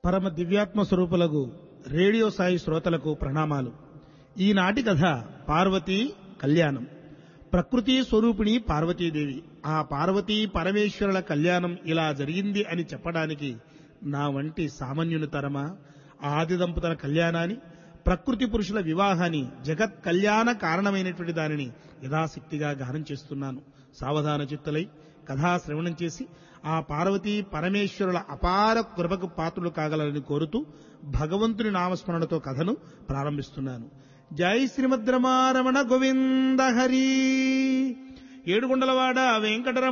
పరమ దివ్యాత్మ స్వరూపులకు రేడియో సాయి శ్రోతలకు ప్రణామాలు ఈనాటి కథ పార్వతీ కళ్యాణం ప్రకృతి స్వరూపిణి పార్వతీదేవి ఆ పార్వతీ పరమేశ్వరుల కళ్యాణం ఇలా జరిగింది అని చెప్పడానికి నా వంటి సామాన్యుని తరమా ఆది దంపతుల కళ్యాణాన్ని ప్రకృతి పురుషుల వివాహాన్ని జగత్ కళ్యాణ కారణమైనటువంటి దానిని యథాశక్తిగా గానం చేస్తున్నాను సావధాన చిత్తులై కథా శ్రవణం చేసి ఆ పార్వతీ పరమేశ్వరుల అపార కృపకు పాత్రులు కాగలరని కోరుతూ భగవంతుని నామస్మరణతో కథను ప్రారంభిస్తున్నాను జై శ్రీమద్రమారమణ గోవింద హరి ఏడుకొండలవాడ వెంకటరమణ